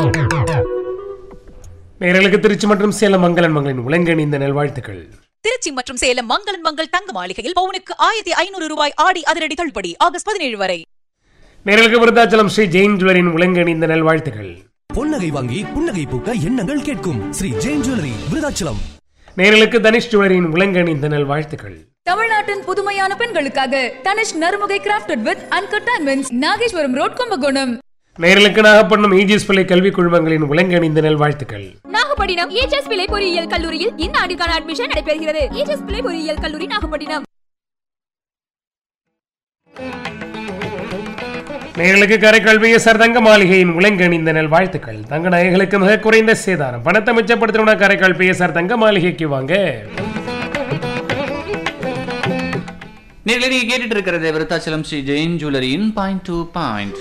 நேர்களுக்கு திருச்சி மற்றும் சேலம் மங்களன் மங்களின் உலங்கணிந்த நல்வாழ்த்துக்கள் திருச்சி மற்றும் சேலம் மங்களன் மங்கள் தங்க மாளிகையில் பவுனுக்கு ஆயிரத்தி ஐநூறு ரூபாய் ஆடி அதிரடி தள்ளுபடி ஆகஸ்ட் பதினேழு வரை நேர்களுக்கு விருத்தாச்சலம் ஸ்ரீ ஜெயின் ஜுவலரின் உலங்கணிந்த நல்வாழ்த்துக்கள் பொன்னகை வாங்கி புன்னகை பூக்க எண்ணங்கள் கேட்கும் ஸ்ரீ ஜெயின் ஜுவல்லரி விருதாச்சலம் நேர்களுக்கு தனிஷ் ஜுவலரின் உலங்கணிந்த நல்வாழ்த்துக்கள் தமிழ்நாட்டின் புதுமையான பெண்களுக்காக Tanishq Narumugai crafted with uncut diamonds Nageswaram road Kumbakonam நேர்களுக்கு நாகப்பட்டினம் ஈஜிஎஸ் பிள்ளை கல்விக் குழுமங்களின் உலங்கணிந்த நல்வாழ்த்துக்கள் நாகப்பட்டினம் ஏஜஸ் பிள்ளை பொறியியல் கல்லூரியில் இந்த ஆண்டிற்கான அட்மிஷன் நடைபெறுகிறது ஏஜஸ் பிள்ளை பொறியியல் கல்லூரி நாகப்பட்டினம் நேர்களுக்கு காரைக்கால் பிஎஸ்ஆர் தங்க மாளிகையின் உலங்கணிந்த நல்வாழ்த்துக்கள் தங்க நகைகளுக்கு மிக குறைந்த சேதாரம் பணத்தை மிச்சப்படுத்தணும்னா காரைக்கால் பிஎஸ்ஆர் தங்க மாளிகைக்கு வாங்க நேர்களை நீங்க கேட்டுட்டு இருக்கிறது விருத்தாச்சலம் ஸ்ரீ ஜெயின் ஜுவல்லரியின் point to point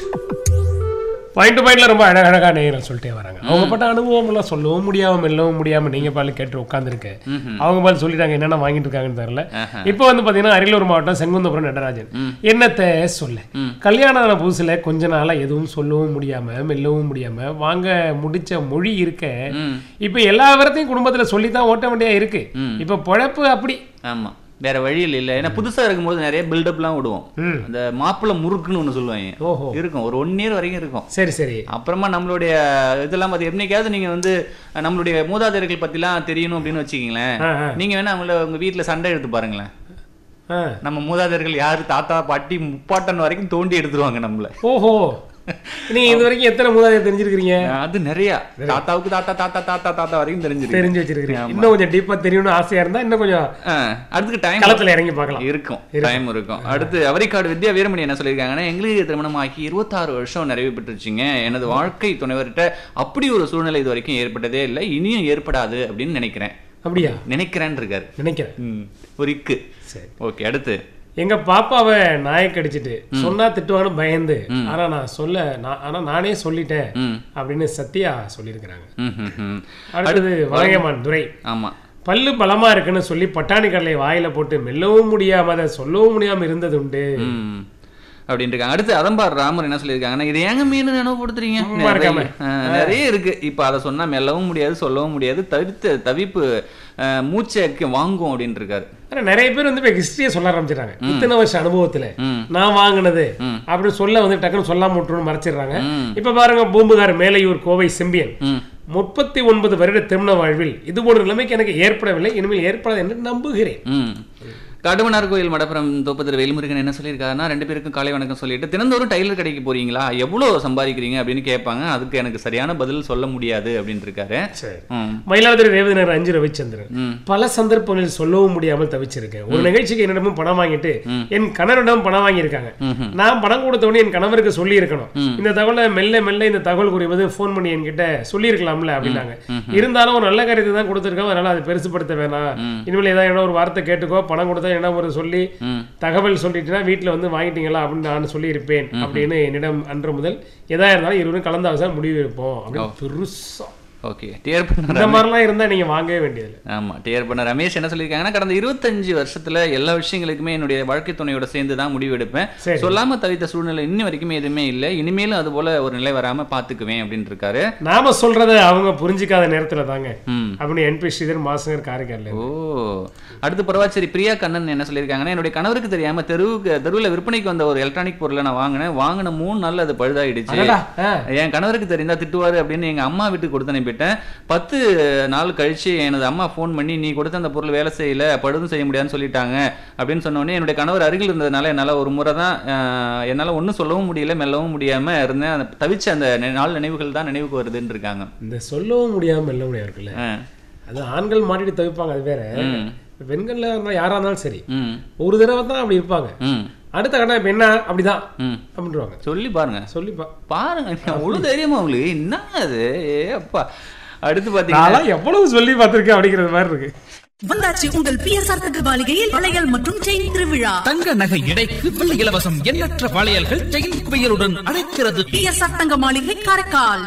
point to பாயிண்ட்ல ரொம்ப அழகழகா நேர்கள் சொல்லிட்டே வராங்க அவங்க பட்ட அனுபவம் எல்லாம் சொல்லவும் முடியாம மெல்லவும் முடியாம நீங்க பால் கேட்டு உட்காந்துருக்கு அவங்க பால் சொல்லிட்டாங்க என்னென்ன வாங்கிட்டு இருக்காங்கன்னு தெரியல இப்போ வந்து பாத்தீங்கன்னா அரியலூர் மாவட்டம் செங்குந்தபுரம் நடராஜன் என்னத்தை சொல்ல கல்யாணம் ஆன புதுசுல கொஞ்ச நாளா எதுவும் சொல்லவும் முடியாம மெல்லவும் முடியாம வாங்க முடிச்ச மொழி இருக்க இப்ப எல்லா விவரத்தையும் குடும்பத்துல சொல்லித்தான் ஓட்ட வேண்டியா இருக்கு இப்ப பொழப்பு அப்படி ஆமா வேற வழியில் இல்ல ஏன்னா புதுசா இருக்கும்போது நிறைய பில்டப்லாம் விடுவோம் ம். அந்த மாப்பிள்ளை முறுக்குன்னு ஒண்ணு சொல்லுவாங்க ஓஹோ இருக்கும் ஒரு ஒன் இயர் வரைக்கும் இருக்கும் சரி சரி அப்புறமா நம்மளுடைய இதெல்லாம் பார்த்து என்னைக்காவது நீங்க வந்து நம்மளுடைய மூதாதையர்கள் பத்திலாம் தெரியணும் அப்படின்னு வச்சுக்கீங்களேன் ஆ, ஆ. நீங்க வேணா அவங்கள உங்க வீட்டுல சண்டை எடுத்து பாருங்களேன் ஆ. நம்ம மூதாதையர்கள் யாரு தாத்தா பாட்டி முப்பாட்டன் வரைக்கும் தோண்டி எடுத்துருவாங்க நம்மள ஓஹோ நீங்க இது வரைக்கும் எத்தனை மூதாதையர் தெரிஞ்சிருக்கிறீங்க அது நிறைய தாத்தாவுக்கு தாத்தா தாத்தா தாத்தா தாத்தா வரைக்கும் தெரிஞ்சிருக்கு தெரிஞ்சு வச்சிருக்கிறீங்க இன்னும் கொஞ்சம் டீப்பா தெரியணும்னு ஆசையா இருந்தா இன்னும் கொஞ்சம் ஆ, அதுக்கு டைம் களத்துல இறங்கி பார்க்கலாம் இருக்கும் டைம் இருக்கும் அடுத்து அவரிக்காடு வித்யா வீரமணி என்ன சொல்லியிருக்காங்கன்னா எங்களுக்கு திருமணம் ஆகி இருபத்தாறு வருஷம் நிறைவு பெற்றுச்சுங்க எனது வாழ்க்கை துணைவர்கிட்ட அப்படி ஒரு சூழ்நிலை இது வரைக்கும் ஏற்பட்டதே இல்லை இனியும் ஏற்படாது அப்படின்னு நினைக்கிறேன் அப்படியா நினைக்கிறேன்னு இருக்காரு நினைக்கிறேன் ம், ஒரு இக்கு சரி ஓகே அடுத்து எங்க பாப்பாவை நாயை கடிச்சிட்டு சொன்னா திட்டுவான்னு பயந்து ஆனா நான் சொல்ல நான் ஆனா நானே சொல்லிட்டேன் ம். அப்படின்னு சத்யா சொல்லியிருக்கிறாங்க ம், ம், ம். அடுத்தது வழங்கமான் துரை ஆமா பல்லு பலமா இருக்குன்னு சொல்லி பட்டாணி கடலை வாயில போட்டு மெல்லவும் முடியாம அதை சொல்லவும் முடியாம இருந்தது உண்டு ம். அப்படின்னு இருக்காங்க அடுத்து அதம்பார் ராமர் என்ன சொல்லியிருக்காங்கன்னா இது ஏங்க மீன் நினைவுபடுத்துறீங்க சும்மா இருக்காம. நிறைய ஆ, நிறைய இருக்கு இப்ப அதை சொன்னா மெல்லவும் முடியாது சொல்லவும் முடியாது தவிர்த்து தவிப்பு ஆ, மூச்சை வாங்கும் அப்படின்னு இருக்காரு ஆனா நிறைய பேர் வந்து இப்ப ஹிஸ்டரியை சொல்ல ஆரம்பிச்சிடறாங்க இத்தனை வருஷம் அனுபவத்துல ம். நான் வாங்கினது அப்படின்னு சொல்ல வந்து டக்குன்னு சொல்லாம விட்டுருன்னு மறைச்சிடுறாங்க இப்ப பாருங்க பூம்புகார் மேலையூர் கோவை செம்பியன் ம். முப்பத்தி ஒன்பது வருட திருமண வாழ்வில் இது போன்ற நிலைமைக்கு எனக்கு ஏற்படவில்லை இனிமேல் ஏற்படாது என்று நம்புகிறேன் ம் கடுமனார் கோயில் மடப்புறம் தோப்பத்திர வேலுமுருகன் என்ன சொல்லியிருக்காருன்னா ரெண்டு பேருக்கும் காலை வணக்கம் சொல்லிட்டு தினந்தோறும் டைலர் கடைக்கு போறீங்களா எவ்வளோ சம்பாதிக்கிறீங்க அப்படின்னு கேட்பாங்க அதுக்கு எனக்கு சரியான பதில் சொல்ல முடியாது அப்படின்னு இருக்காரு சரி ம். மயிலாடுதுறை ரேவதினர் அஞ்சு ரவிச்சந்திரன் ம். பல சந்தர்ப்பங்களில் சொல்லவும் முடியாமல் தவிச்சிருக்கேன் ஒரு நிகழ்ச்சிக்கு என்னிடமும் பணம் வாங்கிட்டு என் கணவரிடம் பணம் வாங்கியிருக்காங்க நான் பணம் கொடுத்தவொடனே என் கணவருக்கு சொல்லி இருக்கணும் இந்த தகவலை மெல்ல மெல்ல இந்த தகவல் குறிப்பது ஃபோன் பண்ணி என்கிட்ட சொல்லியிருக்கலாம்ல அப்படின்னாங்க இருந்தாலும் ஒரு நல்ல காரியத்தை தான் கொடுத்துருக்கோம் அதனால அதை பெருசுப்படுத்த வேணாம் இனிமேல் ஏதாவது என்ன ஒரு வார்த்தை கேட்டுக்கோ பணம் கொடுத்தா என்ன ஒரு சொல்லி தகவல் சொல்லிட்டுனா வீட்டில் வந்து வாங்கிட்டீங்களா அப்படின்னு நான் சொல்லியிருப்பேன் அப்படின்னு என்னிடம் அன்று முதல் எதா இருந்தாலும் இருவரும் கலந்து அவசரம் முடிவு எடுப்போம் அப்படின்னு பெருசா ஓகே டியர் பண்ண இந்த மாதிரிலாம் இருந்தா நீங்க வாங்கவே வேண்டியதில்லை ஆமா டியர் பண்ண ரமேஷ் என்ன சொல்லியிருக்காங்கன்னா கடந்த இருபத்தஞ்சு வருஷத்துல எல்லா விஷயங்களுக்குமே என்னுடைய வாழ்க்கை துணையோட சேர்ந்து தான் முடிவு எடுப்பேன் சரி. சொல்லாம தவித்த சூழ்நிலை இன்னி வரைக்குமே எதுவுமே இல்லை இனிமேலும் அது போல ஒரு நிலை வராம பாத்துக்குவேன் அப்படின்னு இருக்காரு நாம சொல்றத அவங்க புரிஞ்சுக்காத நேரத்துல தாங்க ம் அப்படின்னு என்பி ஸ்ரீதர் மாசங்கர் காரைக்கால்ல ஓ அடுத்து பரவாச்சேரி பிரியா கண்ணன் என்ன சொல்லியிருக்காங்கன்னா என்னுடைய கணவருக்கு தெரியாம தெருவுக்கு தெருவில் விற்பனைக்கு வந்த ஒரு எலக்ட்ரானிக் பொருளை நான் வாங்கினேன் வாங்கின மூணு நாள் அது பழுதாயிடுச்சு அடடா, ஆ. என் கணவருக்கு தெரிந்தா திட்டுவாரு அப்படின்னு எங்க அம்மா வீட்டுக்கு கொடுத்து அனுப்பிட்டேன் பத்து நாள் கழிச்சு எனது அம்மா ஃபோன் பண்ணி நீ கொடுத்த அந்த பொருள் வேலை செய்யல பழுதும் செய்ய முடியாதுன்னு சொல்லிட்டாங்க அப்படின்னு சொன்ன உடனே என்னுடைய கணவர் அருகில் இருந்ததுனால என்னால ஒரு முறை தான் ஆஹ், என்னால ஒன்றும் சொல்லவும் முடியல மெல்லவும் முடியாம இருந்தேன் அந்த தவிச்ச அந்த நெ- நாள் நினைவுகள் தான் நினைவுக்கு வருதுன்னு இருக்காங்க இந்த சொல்லவும் முடியாம இல்ல முடியாது இருக்குல்ல ஆ. அது ஆண்கள் மாட்டிட்டு தவிப்பாங்க அது வேற ம். பெண்கள்ல இருந்தா யாரா இருந்தாலும் சரி ம் ஒரு தடவை தான் அப்படி இருப்பாங்க ம் அடுத்த கட்டம் இப்ப என்ன அப்படிதான் ம் அப்படின்றாங்க சொல்லி பாருங்க சொல்லிப்பா பாருங்க அவ்வளவு தைரியமா உங்களுக்கு என்ன அது ஏ அப்பா அடுத்து பாத்தீங்கன்னா நான்லாம் எவ்வளவு சொல்லி பார்த்திருக்கேன் அப்படிங்கிறது மாதிரி இருக்கு வந்தாச்சு உங்கள் பிஎஸ்ஆர் தங்க மாளிகையில் வளையல் மற்றும் செயின் திருவிழா தங்க நகை எடைக்கு வெள்ளி இலவசம் எண்ணற்ற வளையல்கள் செயின் குவியலுடன் அழைக்கிறது பிஎஸ்ஆர் தங்க மாளிகை காரைக்கால்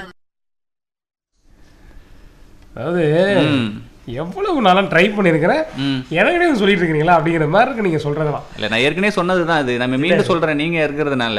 அதாவது ம். எவ்வளவு நாளாக ட்ரை பண்ணியிருக்கிறேன் ம். எனக்கிட்டே சொல்லிட்டு இருக்கிறீங்களா அப்படிங்கிற மாதிரி இருக்கு நீங்க சொல்றதெல்லாம் இல்ல நான் ஏற்கனவே சொன்னதுதான் இது நம்ம மீண்டும் சொல்றேன் நீங்க இருக்கிறதுனால